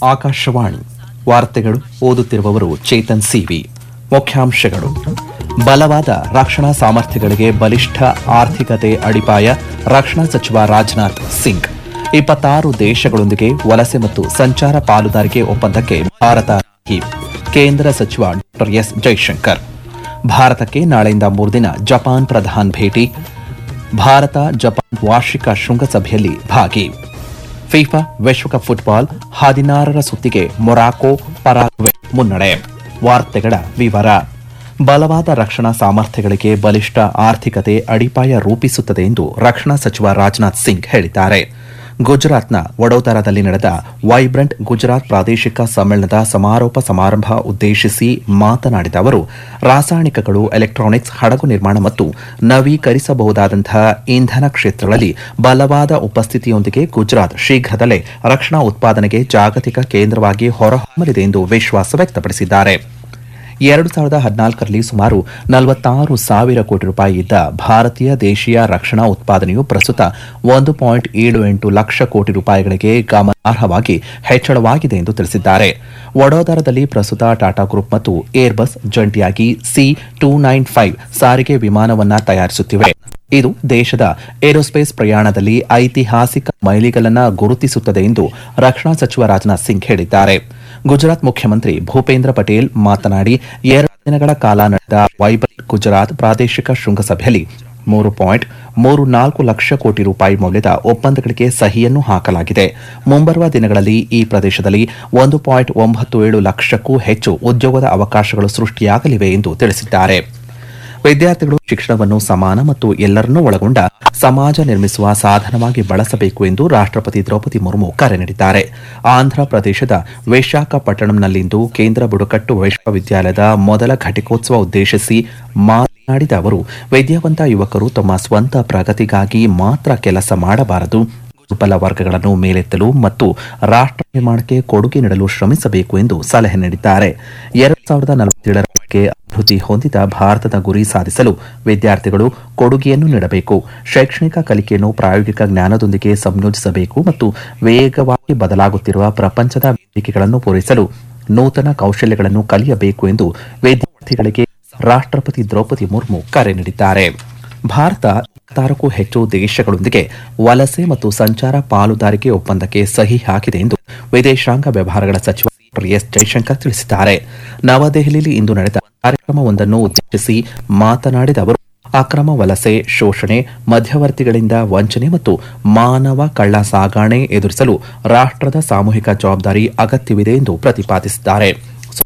ಆಕಾಶವಾಣಿ ವಾರ್ತೆಗಳು ಓದುತ್ತಿರುವವರು ಚೇತನ್ ಸಿವಿ ಮುಖ್ಯಾಂಶಗಳು ಬಲವಾದ ರಕ್ಷಣಾ ಸಾಮರ್ಥ್ಯಗಳಿಗೆ ಬಲಿಷ್ಠ ಆರ್ಥಿಕತೆ ಅಡಿಪಾಯ ರಕ್ಷಣಾ ಸಚಿವ ರಾಜನಾಥ್ ಸಿಂಗ್ ಇಪ್ಪತ್ತಾರು ದೇಶಗಳೊಂದಿಗೆ ವಲಸೆ ಮತ್ತು ಸಂಚಾರ ಪಾಲುದಾರಿಕೆ ಒಪ್ಪಂದಕ್ಕೆ ಭಾರತ ಸಹಿ. ಕೇಂದ್ರ ಸಚಿವ ಡಾ ಎಸ್ ಜೈಶಂಕರ್ ಭಾರತಕ್ಕೆ ನಾಳೆಯಿಂದ ಮೂರು ದಿನ ಜಪಾನ್ ಪ್ರಧಾನ್ ಭೇಟಿ ಭಾರತ ಜಪಾನ್ ವಾರ್ಷಿಕ ಶೃಂಗಸಭೆಯಲ್ಲಿ ಭಾಗಿ ಫಿಫಾ ವಿಶ್ವಕಪ್ ಫುಟ್ಬಾಲ್ ಹದಿನಾರರ ಸುತ್ತಿಗೆ ಮೊರಾಕೊ ಪರಾಗ್ವೆ ಮುನ್ನಡೆ ವಾರ್ತೆಗಳ ವಿವರ ಬಲವಾದ ರಕ್ಷಣಾ ಸಾಮರ್ಥ್ಯಗಳಿಗೆ ಬಲಿಷ್ಠ ಆರ್ಥಿಕತೆ ಅಡಿಪಾಯ ರೂಪಿಸುತ್ತದೆ ಎಂದು ರಕ್ಷಣಾ ಸಚಿವ ರಾಜನಾಥ್ ಸಿಂಗ್ ಹೇಳಿದ್ದಾರೆ ಗುಜರಾತ್ನ ವಡೋದರಾದಲ್ಲಿ ನಡೆದ ವೈಬ್ರೆಂಟ್ ಗುಜರಾತ್ ಪ್ರಾದೇಶಿಕ ಸಮ್ಮೇಳನದ ಸಮಾರೋಪ ಸಮಾರಂಭ ಉದ್ದೇಶಿಸಿ ಮಾತನಾಡಿದ ಅವರು ರಾಸಾಯನಿಕಗಳು ಎಲೆಕ್ಟ್ರಾನಿಕ್ಸ್ ಹಡಗು ನಿರ್ಮಾಣ ಮತ್ತು ನವೀಕರಿಸಬಹುದಾದಂತಹ ಇಂಧನ ಕ್ಷೇತ್ರಗಳಲ್ಲಿ ಬಲವಾದ ಉಪಸ್ಥಿತಿಯೊಂದಿಗೆ ಗುಜರಾತ್ ಶೀಘ್ರದಲ್ಲೇ ರಕ್ಷಣಾ ಉತ್ಪಾದನೆಗೆ ಜಾಗತಿಕ ಕೇಂದ್ರವಾಗಿ ಹೊರಹೊಮ್ಮಲಿದೆ ಎಂದು ವಿಶ್ವಾಸ ವ್ಯಕ್ತಪಡಿಸಿದ್ದಾರೆ ಎರಡು ಸಾವಿರದ ಹದಿನಾಲ್ಕರಲ್ಲಿ ಸುಮಾರು ನಲವತ್ತಾರು ಸಾವಿರ ಕೋಟಿ ರೂಪಾಯಿ ಇದ್ದ ಭಾರತೀಯ ದೇಶೀಯ ರಕ್ಷಣಾ ಉತ್ಪಾದನೆಯು ಪ್ರಸ್ತುತ ಒಂದು ಪಾಯಿಂಟ್ ಏಳು ಎಂಟು ಲಕ್ಷ ಕೋಟಿ ರೂಪಾಯಿಗಳಿಗೆ ಗಮನಾರ್ಹವಾಗಿ ಹೆಚ್ಚಳವಾಗಿದೆ ಎಂದು ತಿಳಿಸಿದ್ದಾರೆ ವಡೋದರದಲ್ಲಿ ಪ್ರಸ್ತುತ ಟಾಟಾ ಗ್ರೂಪ್ ಮತ್ತು ಏರ್ಬಸ್ ಜಂಟಿಯಾಗಿ ಸಿ ಟೂ ನೈನ್ ಫೈವ್ ಸಾರಿಗೆ ವಿಮಾನವನ್ನ ತಯಾರಿಸುತ್ತಿವೆ ಇದು ದೇಶದ ಏರೋಸ್ಪೇಸ್ ಪ್ರಯಾಣದಲ್ಲಿ ಐತಿಹಾಸಿಕ ಮೈಲಿಗಲನ್ನ ಗುರುತಿಸುತ್ತದೆ ಎಂದು ರಕ್ಷಣಾ ಸಚಿವ ರಾಜನಾಥ್ ಸಿಂಗ್ ಹೇಳಿದ್ದಾರೆ ಗುಜರಾತ್ ಮುಖ್ಯಮಂತ್ರಿ ಭೂಪೇಂದ್ರ ಪಟೇಲ್ ಮಾತನಾಡಿ ಎರಡು ದಿನಗಳ ಕಾಲ ನಡೆದ ವೈಬ್ರೆಂಟ್ ಗುಜರಾತ್ ಪ್ರಾದೇಶಿಕ ಶೃಂಗಸಭೆಯಲ್ಲಿ ಮೂರು ಪಾಯಿಂಟ್ ಮೂರು ನಾಲ್ಕು ಲಕ್ಷ ಕೋಟಿ ರೂಪಾಯಿ ಮೌಲ್ಯದ ಒಪ್ಪಂದಗಳಿಗೆ ಸಹಿಯನ್ನು ಹಾಕಲಾಗಿದೆ ಮುಂಬರುವ ದಿನಗಳಲ್ಲಿ ಈ ಪ್ರದೇಶದಲ್ಲಿ ಒಂದು ಪಾಯಿಂಟ್ ಒಂಬತ್ತು ಏಳು ಲಕ್ಷಕ್ಕೂ ಹೆಚ್ಚು ಉದ್ಯೋಗದ ಅವಕಾಶಗಳು ಸೃಷ್ಟಿಯಾಗಲಿವೆ ಎಂದು ತಿಳಿಸಿದ್ದಾರೆ ವಿದ್ಯಾರ್ಥಿಗಳು ಶಿಕ್ಷಣವನ್ನು ಸಮಾನ ಮತ್ತು ಎಲ್ಲರನ್ನೂ ಒಳಗೊಂಡ ಸಮಾಜ ನಿರ್ಮಿಸುವ ಸಾಧನವಾಗಿ ಬಳಸಬೇಕು ಎಂದು ರಾಷ್ಟ್ರಪತಿ ದ್ರೌಪದಿ ಮುರ್ಮು ಕರೆ ನೀಡಿದ್ದಾರೆ ಆಂಧ್ರ ಪ್ರದೇಶದ ವಿಶಾಖಪಟ್ಟಣಂನಲ್ಲಿಂದು ಕೇಂದ್ರ ಬುಡಕಟ್ಟು ವಿಶ್ವವಿದ್ಯಾಲಯದ ಮೊದಲ ಘಟಿಕೋತ್ಸವ ಉದ್ದೇಶಿಸಿ ಮಾತನಾಡಿದ ಅವರು ವಿದ್ಯಾವಂತ ಯುವಕರು ತಮ್ಮ ಸ್ವಂತ ಪ್ರಗತಿಗಾಗಿ ಮಾತ್ರ ಕೆಲಸ ಮಾಡಬಾರದು ದುರ್ಬಲ ವರ್ಗಗಳನ್ನು ಮೇಲೆತ್ತಲು ಮತ್ತು ರಾಷ್ಟ್ರ ನಿರ್ಮಾಣಕ್ಕೆ ಕೊಡುಗೆ ನೀಡಲು ಶ್ರಮಿಸಬೇಕು ಎಂದು ಸಲಹೆ ನೀಡಿದ್ದಾರೆ ಎರಡು ಸಾವಿರದ ನಲವತ್ತೇಳರ ವೇಳೆಗೆ ಅಭಿವೃದ್ಧಿ ಹೊಂದಿದ ಭಾರತದ ಗುರಿ ಸಾಧಿಸಲು ವಿದ್ಯಾರ್ಥಿಗಳು ಕೊಡುಗೆಯನ್ನು ನೀಡಬೇಕು ಶೈಕ್ಷಣಿಕ ಕಲಿಕೆಯನ್ನು ಪ್ರಾಯೋಗಿಕ ಜ್ಞಾನದೊಂದಿಗೆ ಸಂಯೋಜಿಸಬೇಕು ಮತ್ತು ವೇಗವಾಗಿ ಬದಲಾಗುತ್ತಿರುವ ಪ್ರಪಂಚದ ಬೇಡಿಕೆಗಳನ್ನು ಪೂರೈಸಲು ನೂತನ ಕೌಶಲ್ಯಗಳನ್ನು ಕಲಿಯಬೇಕು ಎಂದು ವಿದ್ಯಾರ್ಥಿಗಳಿಗೆ ರಾಷ್ಟ್ರಪತಿ ದ್ರೌಪದಿ ಮುರ್ಮು ಕರೆ ನೀಡಿದ್ದಾರೆ ಭಾರತ ಇಪ್ಪತ್ತಾರಕ್ಕೂ ಹೆಚ್ಚು ದೇಶಗಳೊಂದಿಗೆ ವಲಸೆ ಮತ್ತು ಸಂಚಾರ ಪಾಲುದಾರಿಕೆ ಒಪ್ಪಂದಕ್ಕೆ ಸಹಿ ಹಾಕಿದೆ ಎಂದು ವಿದೇಶಾಂಗ ವ್ಯವಹಾರಗಳ ಸಚಿವ ಡಾ ಎಸ್ ಜೈಶಂಕರ್ ತಿಳಿಸಿದ್ದಾರೆ ನವದೆಹಲಿಯಲ್ಲಿ ಇಂದು ನಡೆದ ಕಾರ್ಯಕ್ರಮವೊಂದನ್ನು ಉದ್ದೇಶಿಸಿ ಮಾತನಾಡಿದ ಅವರು ಅಕ್ರಮ ವಲಸೆ ಶೋಷಣೆ ಮಧ್ಯವರ್ತಿಗಳಿಂದ ವಂಚನೆ ಮತ್ತು ಮಾನವ ಕಳ್ಳ ಸಾಗಾಣೆ ಎದುರಿಸಲು ರಾಷ್ಟ್ರದ ಸಾಮೂಹಿಕ ಜವಾಬ್ದಾರಿ ಅಗತ್ಯವಿದೆ ಎಂದು ಪ್ರತಿಪಾದಿಸಿದ್ದಾರೆ